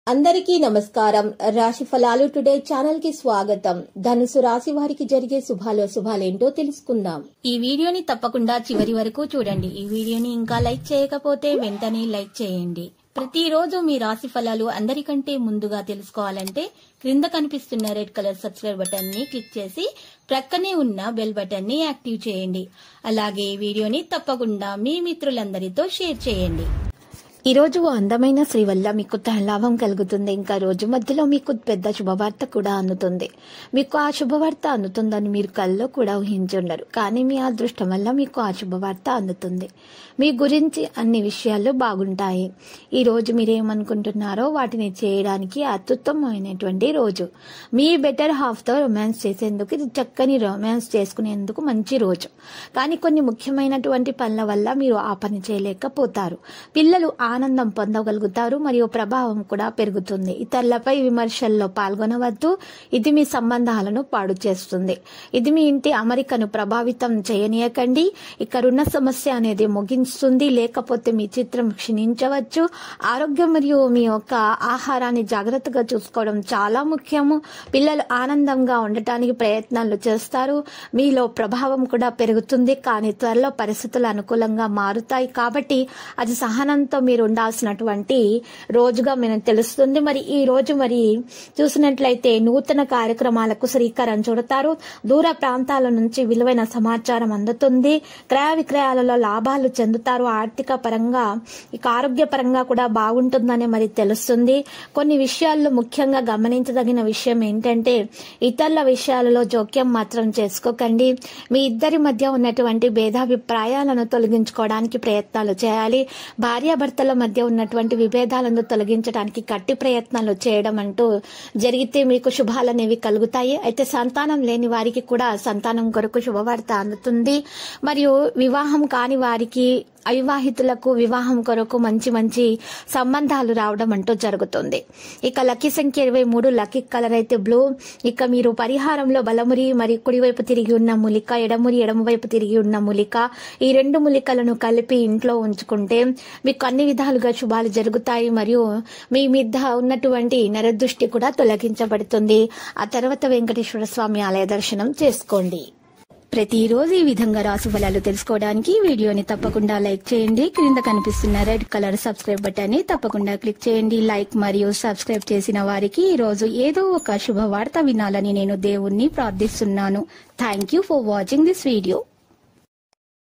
అందరికీ నమస్కారం రాశి ఫలాలు టుడే ఛానల్ కి స్వాగతం ధనుసు రాశి వారికి జరిగే శుభాలో శుభాలేంటో తెలుసుకుందాం ఈ వీడియోని తప్పకుండా చివరి వరకు చూడండి ఈ వీడియోని ఇంకా లైక్ చేయకపోతే వెంటనే లైక్ చేయండి ప్రతిరోజు మీ రాశి ఫలాలు అందరికంటే ముందుగా తెలుసుకోవాలంటే క్రింద కనిపిస్తున్న రెడ్ కలర్ సబ్స్క్రైబ్ బటన్ ని క్లిక్ చేసి ప్రక్కనే ఉన్న బెల్ బటన్ ని యాక్టివ్ చేయండి అలాగే ఈ వీడియోని తప్పకుండా మీ మిత్రులందరితో షేర్ చేయండి ఈ రోజు ఓ అందమైన స్త్రీ వల్ల మీకు లాభం కలుగుతుంది ఇంకా రోజు మధ్యలో మీకు పెద్ద శుభవార్త కూడా అందుతుంది మీకు ఆ శుభవార్త అందుతుందని మీరు కల్లో కూడా ఊహించుండరు కానీ మీ అదృష్టం వల్ల మీకు ఆ శుభవార్త అందుతుంది మీ గురించి అన్ని విషయాలు బాగుంటాయి ఈ రోజు మీరేమనుకుంటున్నారో వాటిని చేయడానికి అత్యుత్తమమైనటువంటి రోజు మీ బెటర్ హాఫ్తో రొమాన్స్ చేసేందుకు ఇది చక్కని రొమాన్స్ చేసుకునేందుకు మంచి రోజు కానీ కొన్ని ముఖ్యమైనటువంటి పనుల వల్ల మీరు ఆ పని చేయలేకపోతారు పిల్లలు ఆనందం పొందగలుగుతారు మరియు ప్రభావం కూడా పెరుగుతుంది ఇతరులపై విమర్శల్లో పాల్గొనవద్దు ఇది మీ సంబంధాలను పాడు చేస్తుంది ఇది మీ ఇంటి అమరికను ప్రభావితం చేయనీయకండి ఇక రుణ సమస్య అనేది ముగించుతుంది లేకపోతే మీ చిత్రం క్షీణించవచ్చు ఆరోగ్యం మరియు మీ యొక్క ఆహారాన్ని జాగ్రత్తగా చూసుకోవడం చాలా ముఖ్యము పిల్లలు ఆనందంగా ఉండటానికి ప్రయత్నాలు చేస్తారు మీలో ప్రభావం కూడా పెరుగుతుంది కానీ త్వరలో పరిస్థితులు అనుకూలంగా మారుతాయి కాబట్టి అది సహనంతో మీరు ఉండాల్సినటువంటి రోజుగా మనకు తెలుస్తుంది మరి ఈ రోజు మరి చూసినట్లయితే నూతన కార్యక్రమాలకు శ్రీకారం చుడతారు దూర ప్రాంతాల నుంచి విలువైన సమాచారం అందుతుంది క్రయ విక్రయాలలో లాభాలు చెందుతారు ఆర్థిక పరంగా ఇక ఆరోగ్య పరంగా కూడా బాగుంటుందని మరి తెలుస్తుంది కొన్ని విషయాల్లో ముఖ్యంగా గమనించదగిన విషయం ఏంటంటే ఇతరుల విషయాలలో జోక్యం మాత్రం చేసుకోకండి మీ ఇద్దరి మధ్య ఉన్నటువంటి భేదాభిప్రాయాలను తొలగించుకోవడానికి ప్రయత్నాలు చేయాలి భార్యాభర్తల మధ్య ఉన్నటువంటి విభేదాలను తొలగించడానికి గట్టి ప్రయత్నాలు చేయడం అంటూ జరిగితే మీకు శుభాలు అనేవి కలుగుతాయి అయితే సంతానం లేని వారికి కూడా సంతానం కొరకు శుభవార్త అందుతుంది మరియు వివాహం కాని వారికి అవివాహితులకు వివాహం కొరకు మంచి మంచి సంబంధాలు రావడం అంటూ జరుగుతుంది ఇక లక్కీ సంఖ్య ఇరవై మూడు లక్కీ కలర్ అయితే బ్లూ ఇక మీరు పరిహారంలో బలమురి మరి కుడివైపు తిరిగి ఉన్న మూలిక ఎడమురి ఎడమవైపు తిరిగి ఉన్న మూలిక ఈ రెండు మూలికలను కలిపి ఇంట్లో ఉంచుకుంటే మీకు అన్ని విధాలుగా శుభాలు జరుగుతాయి మరియు మీ మీద ఉన్నటువంటి నరదృష్టి కూడా తొలగించబడుతుంది ఆ తర్వాత వెంకటేశ్వర స్వామి ఆలయ దర్శనం చేసుకోండి ప్రతిరోజు ఈ విధంగా రాశి ఫలాలు తెలుసుకోవడానికి ఈ వీడియోని తప్పకుండా లైక్ చేయండి క్రింద కనిపిస్తున్న రెడ్ కలర్ సబ్స్క్రైబ్ బటన్ ని తప్పకుండా క్లిక్ చేయండి లైక్ మరియు సబ్స్క్రైబ్ చేసిన వారికి ఈ రోజు ఏదో ఒక శుభవార్త వినాలని నేను దేవుణ్ణి ప్రార్థిస్తున్నాను thank you for watching this video